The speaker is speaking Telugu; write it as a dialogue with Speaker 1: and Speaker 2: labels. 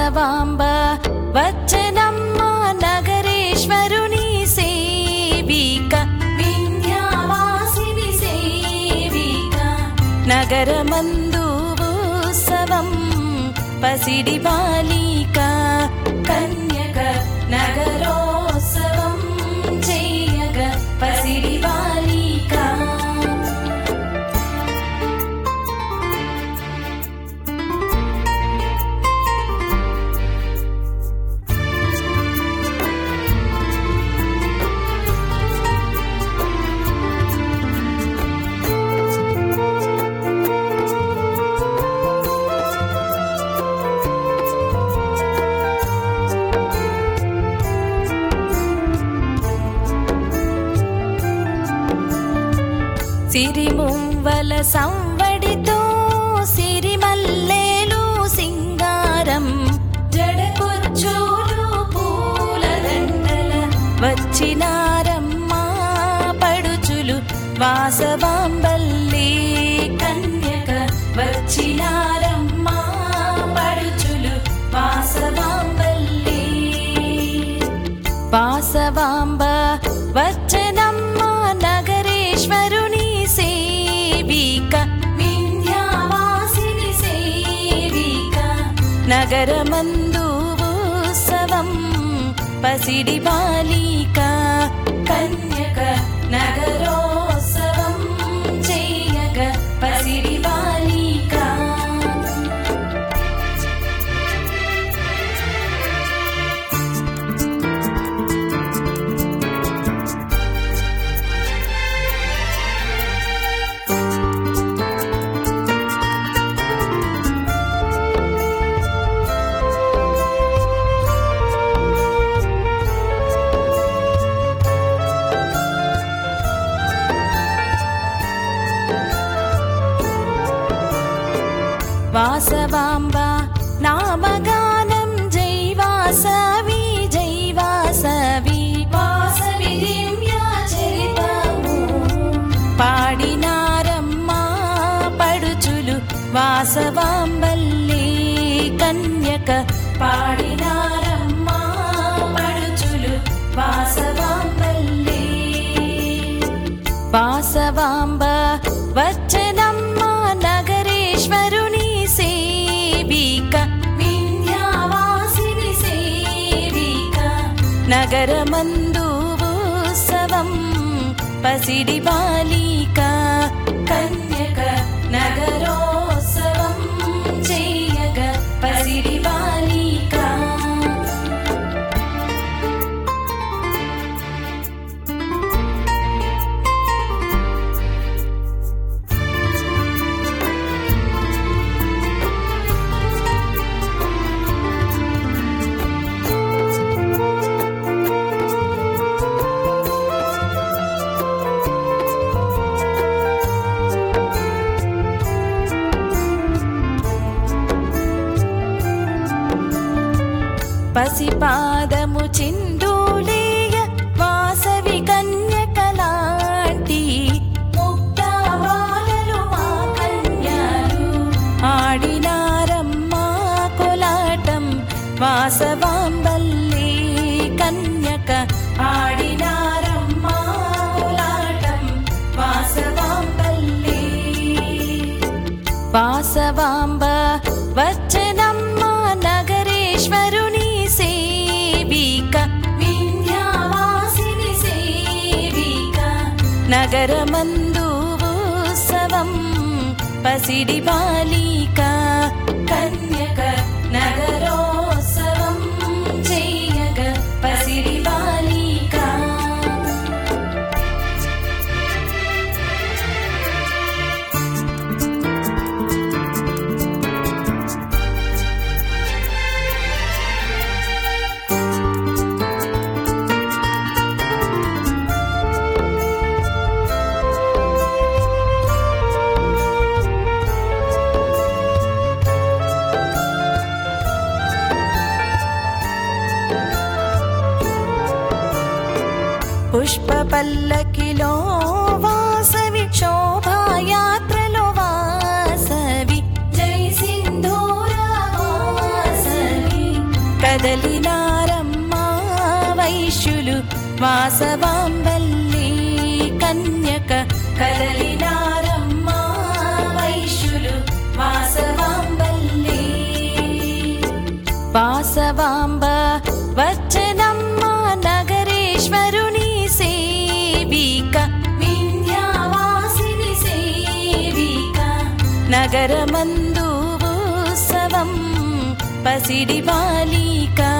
Speaker 1: వాసవాంబ వచ్చనమ్మ నగరేశ్వరుని సేవిక వింధ్యావాసిని సేవిక నగరమందు ఉత్సవం పసిడి బాలిక కన్యక నగరోత్సవం చేయగ పసిడి బాలిక సిరిమువ్వల సంవడితో సిరిమల్లేలు సింగారం జడకొచ్చులు పూలదండల వచ్చినారమ్మా పడుచులు వాసవాంబల్లి కన్యక వచ్చినారమ్మా పడుచులు వాసవాంబల్లి వాసవాంబ వచ్చనమ్మ నగరేశ్వరుని సేవిక వింధ్యావాసిని సేవిక నగరమందు ఉత్సవం పసిడి బాలిక కన్యక నగరోత్సవం చేయగ పసిడి బాలిక వాసవాంబ నామగానం జై వాసవి జై వాసవి వాసవి దివ్యా చరితము పాడినారమ్మా పడుచులు వాసవాంబల్లి కన్యక పాడినారమ్మా పడుచులు వాసవాంబల్లి వాసవాంబ వచ్చనమ్మ నగరేశ్వరుని సేవిక వింధ్యావాసిని సేవిక నగరమందు ఉత్సవం పసిడి బాలిక కన్యక నగరోత్సవం చేయగ పసిడి బాలిక పసిపాదము చిందూలేయ వాసవి కన్యకలాంటి ముక్తావాలలు మా కన్యలు ఆడినారమ్మా కోలాటం వాసవాంబల్లి కన్యక ఆడినారమ్మా కోలాటం వాసవాంబల్లి వాసవాంబ వచ్చనమ్మ నగరేశ్వరుని సేవిక వింధ్యావాసిని సేవిక నగరమందు ఉత్సవం పసిడి బాలిక కన్యక నగరోత్సవం చేయగ పసిడి బాలిక పుష్ప పల్లకిలో వాసవి శోభాయాత్రలో వాసవి జై సింధూర వాసవి వాసవాంబల్లి కన్యక కదలినారమ్మ వైశ్యులు వాసవాంబల్లి వాసవాంబ వచ్చనమ్మ నగరేశ్వరుని సేవిక వింధ్యావాసిని సేవిక నగరమందు ఉత్సవం పసిడి బాలిక